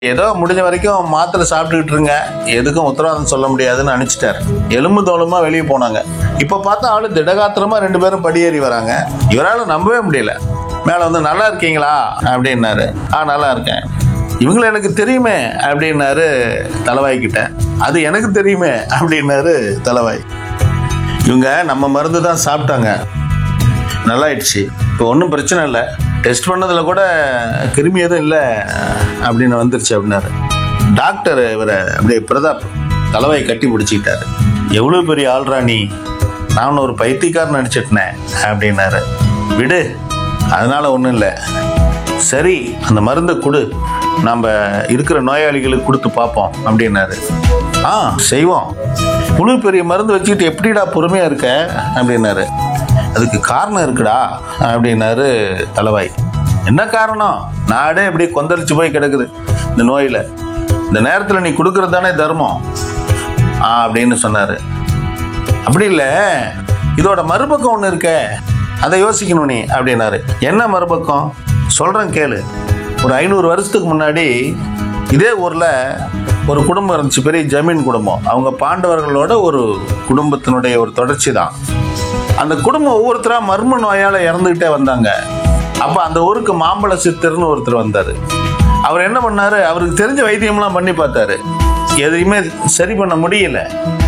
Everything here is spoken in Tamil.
ஏதோ முடிஞ்ச வரைக்கும் மாத்திரை சாப்பிட்டுக்கிட்டு இருங்க எதுக்கும் உத்தரவாதம் சொல்ல முடியாதுன்னு அனுப்பிச்சிட்டாரு எலும்பு தோலுமா வெளியே போனாங்க இப்போ பார்த்தா ஆளு திடகாத்திரமா ரெண்டு பேரும் படியேறி வராங்க இவரால் நம்பவே முடியல மேலே வந்து நல்லா இருக்கீங்களா அப்படின்னாரு ஆ நல்லா இருக்கேன் இவங்கள எனக்கு தெரியுமே அப்படின்னாரு தலைவாய் கிட்ட அது எனக்கு தெரியுமே அப்படின்னாரு தலைவாய் இவங்க நம்ம மருந்து தான் சாப்பிட்டாங்க நல்லாயிடுச்சு இப்போ ஒன்றும் பிரச்சனை இல்லை டெஸ்ட் பண்ணதில் கூட கிருமி எதுவும் இல்லை அப்படின்னு வந்துருச்சு அப்படின்னாரு டாக்டர் இவரை அப்படியே பிரதாப் தலைவாயை கட்டி பிடிச்சிக்கிட்டாரு எவ்வளோ பெரிய ஆள்ரா நீ நான் ஒரு பைத்தியக்காரன் நடிச்சிட்டேன் அப்படின்னாரு விடு அதனால ஒன்றும் இல்லை சரி அந்த மருந்தை கொடு நம்ம இருக்கிற நோயாளிகளுக்கு கொடுத்து பார்ப்போம் அப்படின்னாரு ஆ செய்வோம் புழு பெரிய மருந்து வச்சுக்கிட்டு எப்படிடா பொறுமையாக இருக்க அப்படின்னாரு அதுக்கு காரணம் இருக்குடா அப்படின்னாரு தலைவாய் என்ன காரணம் நாடே இப்படி கொந்தளிச்சு போய் கிடக்குது இந்த நோயில் இந்த நேரத்தில் நீ கொடுக்கறது தானே தர்மம் ஆ அப்படின்னு சொன்னார் அப்படி இல்லை இதோட மறுபக்கம் ஒன்று இருக்கே அதை யோசிக்கணும் நீ அப்படின்னாரு என்ன மறுபக்கம் சொல்கிறேன் கேளு ஒரு ஐநூறு வருஷத்துக்கு முன்னாடி இதே ஊரில் ஒரு குடும்பம் இருந்துச்சு பெரிய ஜமீன் குடும்பம் அவங்க பாண்டவர்களோட ஒரு குடும்பத்தினுடைய ஒரு தொடர்ச்சி தான் அந்த குடும்பம் ஒவ்வொருத்தராக மர்ம நோயால் இறந்துக்கிட்டே வந்தாங்க அப்போ அந்த ஊருக்கு மாம்பழ சித்தர்னு ஒருத்தர் வந்தார் அவர் என்ன பண்ணாரு அவருக்கு தெரிஞ்ச வைத்தியம்லாம் பண்ணி பார்த்தாரு எதையுமே சரி பண்ண முடியல